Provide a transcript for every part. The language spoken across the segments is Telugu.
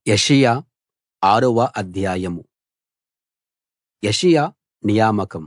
యెషయా ఆరవ అధ్యాయం యెషయా నియామకం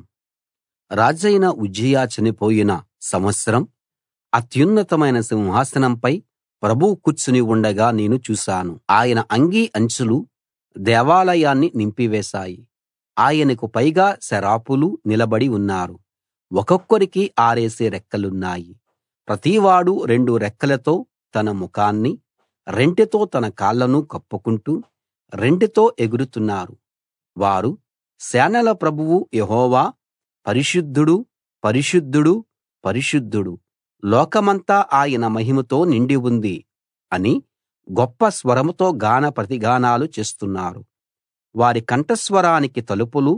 రాజైన ఉజ్జియా చనిపోయిన సంవత్సరం అత్యున్నతమైన సింహాసనంపై ప్రభువు కూర్చుని ఉండగా నేను చూశాను ఆయన అంగీ అంచులు దేవాలయాన్ని నింపివేశాయి ఆయనకు పైగా సెరాపులు నిలబడి ఉన్నారు ఒక్కొక్కరికి ఆరేసి రెక్కలున్నాయి ప్రతివాడూ రెండు రెక్కలతో తన ముఖాన్ని రెంటితో తన కాళ్ళను కప్పుకుంటూ రెంటితో ఎగురుతున్నారు వారు సేనల ప్రభువు యెహోవా పరిశుద్ధుడు పరిశుద్ధుడు పరిశుద్ధుడు లోకమంతా ఆయన మహిమతో నిండి ఉంది అని గొప్ప స్వరంతో గాన ప్రతిగానాలు చేస్తున్నారు వారి కంఠస్వరానికి తలుపులు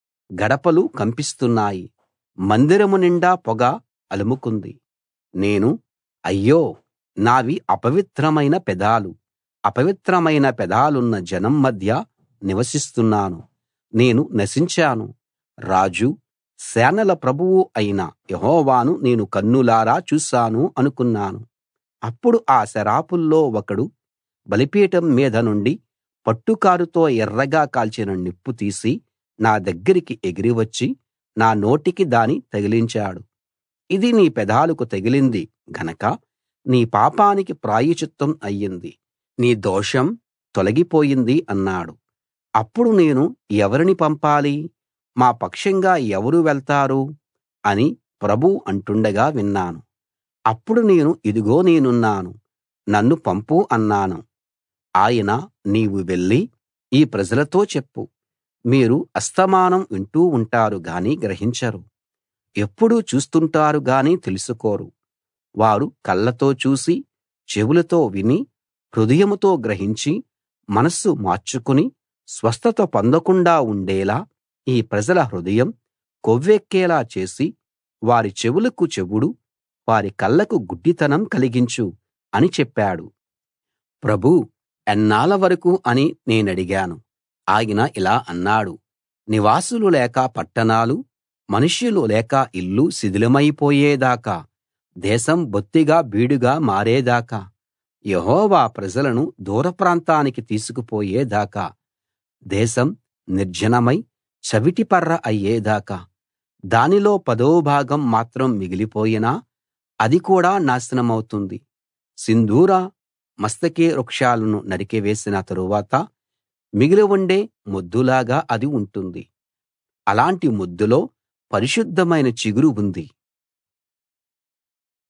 గడపలు కంపిస్తున్నాయి మందిరం నిండా పొగ అలుముకుంది నేను అయ్యో నావి అపవిత్రమైన పెదాలు అపవిత్రమైన పెదాలున్న జనం మధ్య నివసిస్తున్నాను నేను నశించాను రాజు సేనల ప్రభువు అయిన యెహోవాను నేను కన్నులారా చూశాను అనుకున్నాను అప్పుడు ఆ సెరాపుల్లో ఒకడు బలిపీఠం మీద నుండి పట్టుకారుతో ఎర్రగా కాల్చిన నిప్పు తీసి నా దగ్గరికి ఎగిరి వచ్చి నా నోటికి దాని తగిలించాడు ఇది నీ పెదాలకు తగిలింది గనక నీ పాపానికి ప్రాయశ్చిత్తం అయ్యింది నీ దోషం తొలగిపోయింది అన్నాడు అప్పుడు నేను ఎవరిని పంపాలి మా పక్షంగా ఎవరు వెళ్తారు అని ప్రభువు అంటుండగా విన్నాను అప్పుడు నేను ఇదిగో నేనున్నాను నన్ను పంపు అన్నాను ఆయన నీవు వెళ్లి ఈ ప్రజలతో చెప్పు మీరు అస్తమానం వింటూ ఉంటారు గాని గ్రహించరు ఎప్పుడూ చూస్తుంటారు గాని తెలుసుకోరు వారు కళ్ళతో చూసి చెవులతో విని హృదయంతో గ్రహించి మనస్సు మార్చుకుని స్వస్థత పొందకుండా ఉండేలా ఈ ప్రజల హృదయం కొవ్వెక్కేలా చేసి వారి చెవులకు చెవుడు వారి కళ్ళకు గుడ్డితనం కలిగించు అని చెప్పాడు ప్రభూ ఎన్నాళ్ళ వరకు అని నేనడిగాను ఆయన ఇలా అన్నాడు నివాసులు లేక పట్టణాలు మనుష్యులు లేక ఇల్లు శిథిలమైపోయేదాకా దేశం బొత్తిగా బీడుగా మారేదాకా యెహోవా ప్రజలను దూర ప్రాంతానికి తీసుకుపోయేదాకా దేశం నిర్జనమై చవిటిపర్ర అయ్యేదాకా దానిలో పదో భాగం మాత్రం మిగిలిపోయినా అది కూడా నాశనమవుతుంది సింధూర మస్తకి వృక్షాలను నరికివేసిన తరువాత మిగిలి ఉండే మొద్దులాగా అది ఉంటుంది అలాంటి మొద్దులో పరిశుద్ధమైన చిగురు ఉంది